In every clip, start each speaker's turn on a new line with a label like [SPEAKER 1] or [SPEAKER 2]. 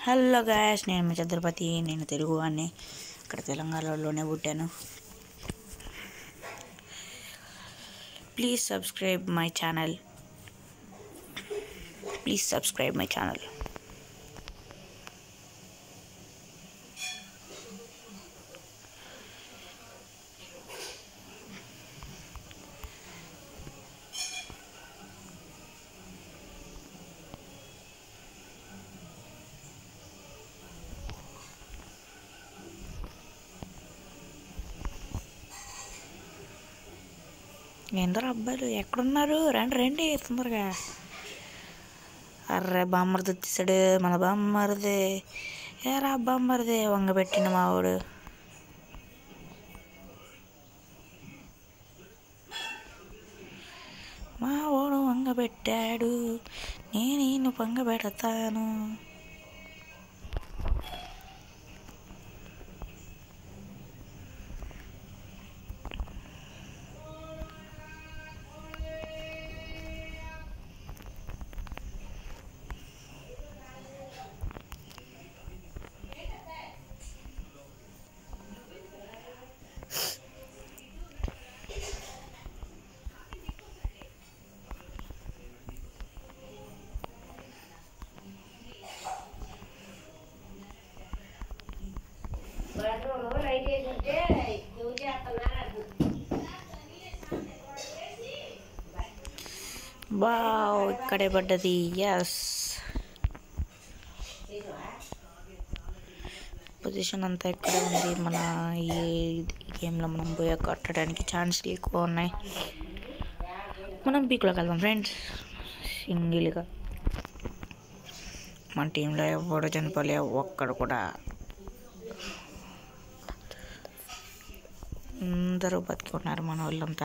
[SPEAKER 1] hello guys నేను మీ చంద్రపతి నేను తెలుగు వాడిని ఇక్కడ తెలంగాణలోనే పుట్టాను please subscribe my channel please subscribe my channel ఎందరో అబ్బాయిలు ఎక్కడున్నారు రండి రండి తొందరగా అర్రే బామ్మరిది వచ్చేసాడు మన బామ్మరిది ఏరా బామ్మరిది వంగబెట్టిండు మావాడు మా వాడు వంగబెట్టాడు నేను ఈయన వంగబెడతాను బావ్ ఇక్కడే పడ్డది ఎస్ పొజిషన్ అంతా ఇక్కడే ఉంది మన ఈ గేమ్లో మనం పోయి కట్టడానికి ఛాన్స్లు ఎక్కువ ఉన్నాయి మనం పీక్లోకి వెళ్దాం ఫ్రెండ్స్ సింగిల్గా మన టీంలో ఎవడు చనిపోలే ఒక్కడు కూడా అందరూ బతికున్నారు మన వాళ్ళంతా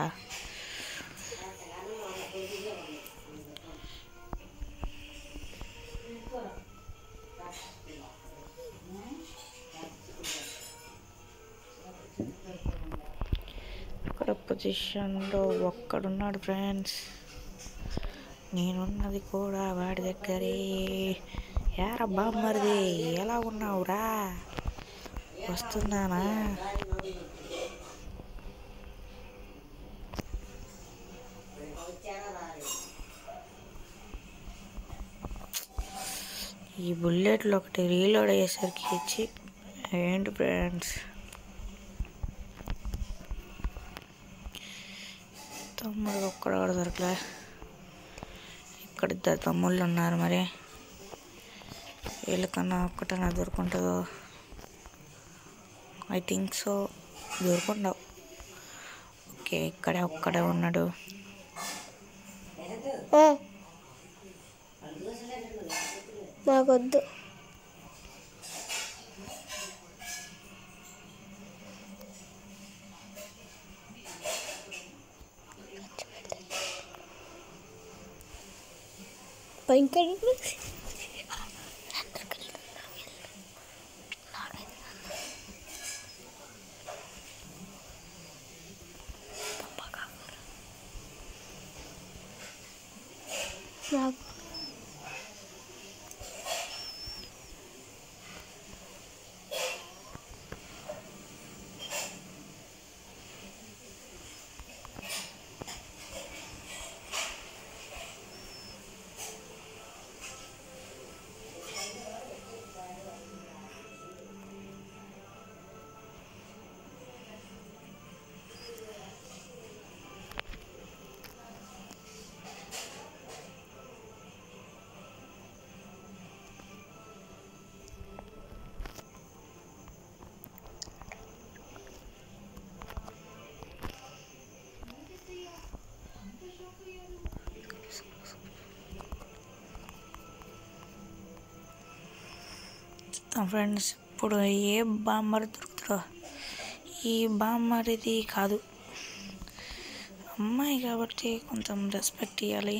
[SPEAKER 1] ఇక్కడ పొజిషన్లో ఒక్కడున్నాడు ఫ్రెండ్స్ నేనున్నది కూడా వాడి దగ్గరే యారా బామ్మరిది ఎలా ఉన్నావురా వస్తున్నానా ఈ బుల్లెట్లు ఒకటి రీలోడ్ అయ్యేసరికి ఇచ్చి ఏంటి ఫ్రెండ్స్ తమ్ముడు ఒక్కడ కూడా దొరకలే ఇక్కడ ఇద్దరు తమ్ముళ్ళు ఉన్నారు మరి వీళ్ళకన్నా ఒక్కటన్నా దొరుకుంటుందో ఐ థింక్ సో దొరుకుండవు ఓకే ఇక్కడే ఒక్కడే ఉన్నాడు
[SPEAKER 2] మాకొద్దు భయంకర నాకు
[SPEAKER 1] ఫ్రెండ్స్ ఇప్పుడు ఏ బామ్మరి దొరుకుతుందో ఈ బామ్మరిది కాదు అమ్మాయి కాబట్టి కొంచెం రెస్పెక్ట్ ఇవ్వాలి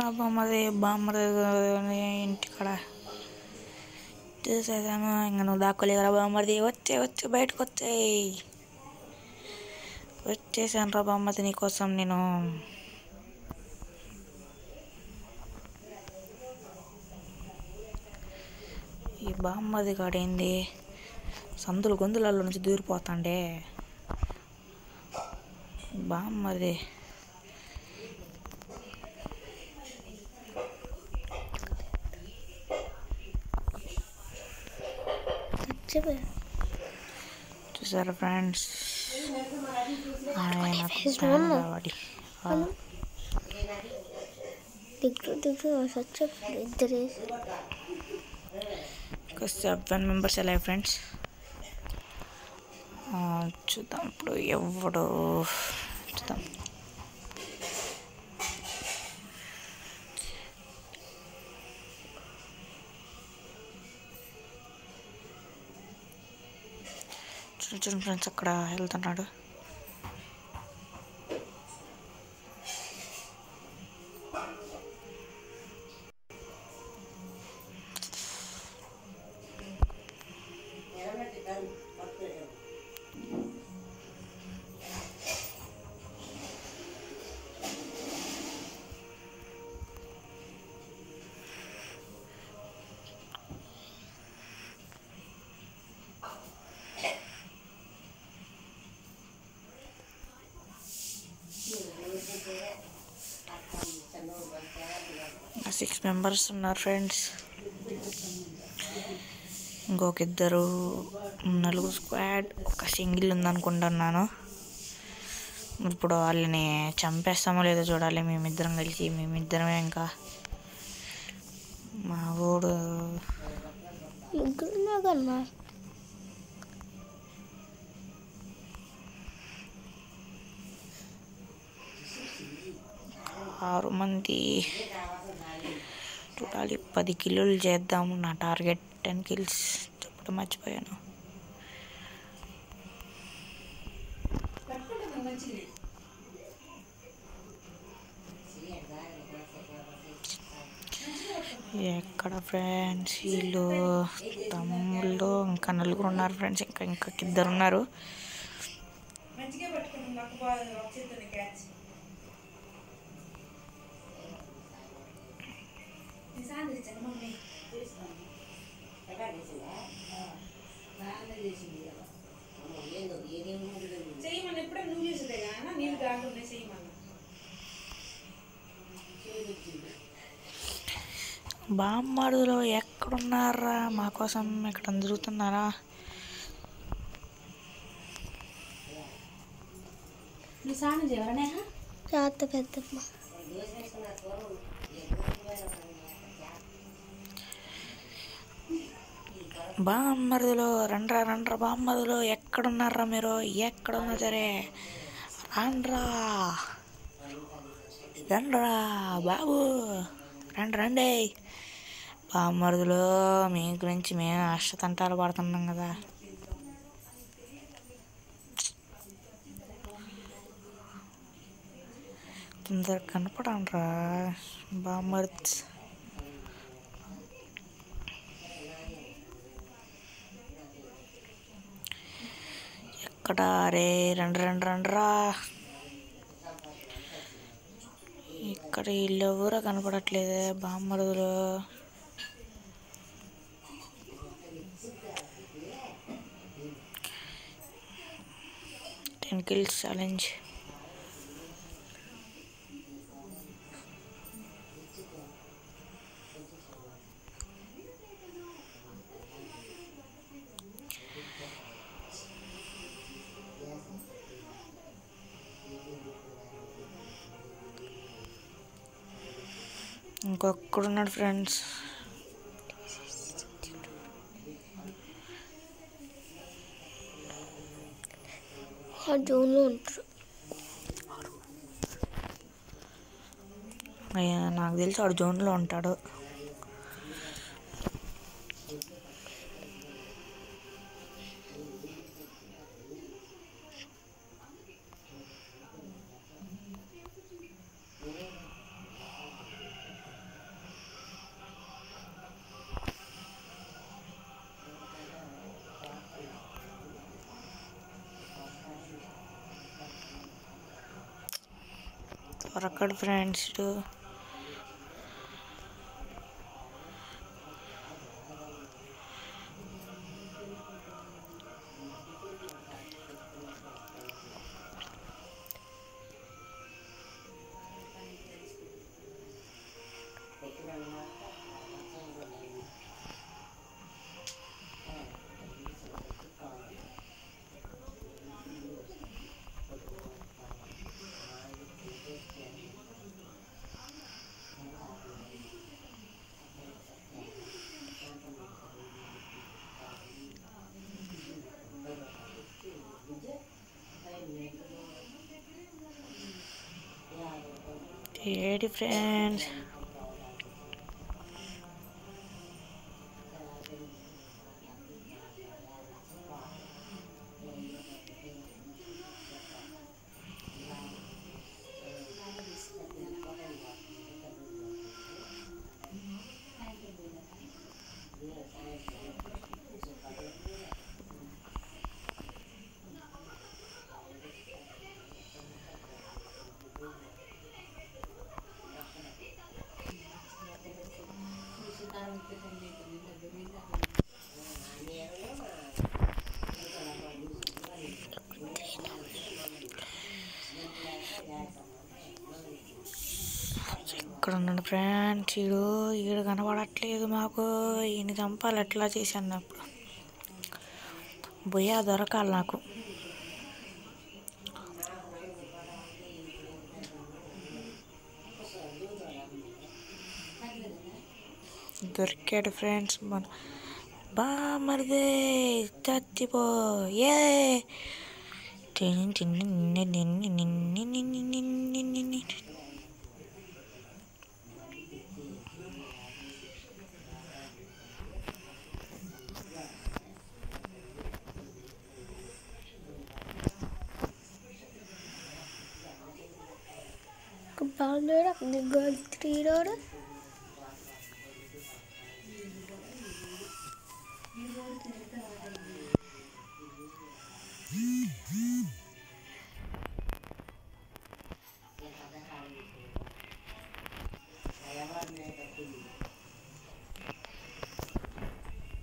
[SPEAKER 1] బామ్మది బామ్మది ఇంటికాడ చూసేసాను ఇంకా నువ్వు దాక్కోలేదురా బామ్మది వచ్చే వచ్చే బయటకు వచ్చేయి వచ్చేసాను రా బామ్మది నీకోసం నేను ఈ బామ్మది కాడేంది సందులు గొంతులలో నుంచి దూరిపోతాండే బామ్మది చూసారా ఫ్రెండ్స్ ఆయన వాడి
[SPEAKER 2] దిగ్గు దిగ్గు సచ్చ ఇద్దరు
[SPEAKER 1] సెవెన్ మెంబర్స్ ఎలా ఫ్రెండ్స్ చూద్దాం ఇప్పుడు ఎవడు చూద్దాం చూడండి చూడండి ఫ్రెండ్స్ అక్కడ వెళ్తున్నాడు సిక్స్ మెంబర్స్ ఉన్నారు ఫ్రెండ్స్ ఇంకొక ఇద్దరు నలుగురు స్క్వాడ్ ఒక సింగిల్ ఉందనుకుంటున్నాను ఇప్పుడు వాళ్ళని చంపేస్తామో లేదో చూడాలి మేమిద్దరం కలిసి మేమిద్దరమే ఇంకా మా ఊడు
[SPEAKER 2] ముగ్గురు కన్నా
[SPEAKER 1] ఆరు మంది చూడాలి పది కిలోలు చేద్దాము నా టార్గెట్ టెన్ కిల్స్ చెప్పడం మర్చిపోయాను ఎక్కడ ఫ్రెండ్స్ వీళ్ళు తమ్ముళ్ళు ఇంకా నలుగురు ఉన్నారు ఫ్రెండ్స్ ఇంకా ఇంకా ఇద్దరు ఉన్నారు
[SPEAKER 3] మంచిగా పట్టుకుని మాకు బాగా చేతున్న క్యాచ్ నిజాన్ని తెచ్చాను మమ్మీ చెయ్యమని ఎప్పుడే నువ్వు చేసేదే కానీ నీళ్ళు కాకుండా చెయ్యమన్నా
[SPEAKER 1] బామ్మడులో ఎక్కడున్నారా మా కోసం ఇక్కడ తిరుగుతున్నారా
[SPEAKER 3] నువ్వు స్నానం చేయవరా
[SPEAKER 2] రాత పెద్దమ్మ
[SPEAKER 1] బామ్మరుదులో రండ్రా రండ్రా బామ్మరుదులో ఎక్కడున్నారా మీరు ఎక్కడున్నా సరే రండ్రా రండ్రా బాబు రండి రండి బామ్మరుదులో మీ గురించి మేము అష్టతంటాలు పడుతున్నాం కదా తొందర కనపడంరా బామ్మర్ద్ ఎక్కడ రే రండి రండి రండిరా ఇక్కడ వీళ్ళు ఎవరో కనపడట్లేదే బామ్మరుదులు టెన్ కిల్స్ ఛాలెంజ్ ఇంకొక్కడున్నాడు ఫ్రెండ్స్
[SPEAKER 2] ఆ జోన్లో ఉంటారు
[SPEAKER 1] అయ్యా, నాకు తెలిసి వాడు జోన్లో ఉంటాడు దొరకడు ఫ్రెండ్స్ ఇటు ఏడి ఫ్రెండ్స్ ఇక్కడ ఉన్నాడు ఫ్రెండ్స్ ఈడు ఈడు కనబడట్లేదు మాకు ఈయన చంపాలి ఎట్లా చేశాను అప్పుడు బొయ్య దొరకాలి నాకు దొరికాడు ఫ్రెండ్స్ మన బా మరిదే చచ్చిపో ఏ తిని తిని నిన్ను నిన్ను నిన్ను నిన్ను నిన్ను నిన్ను
[SPEAKER 2] బాగున్నాడు అక్కడ girl three road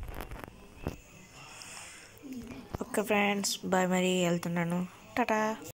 [SPEAKER 1] okay friends bye మరి వెళ్తున్నాను టాటా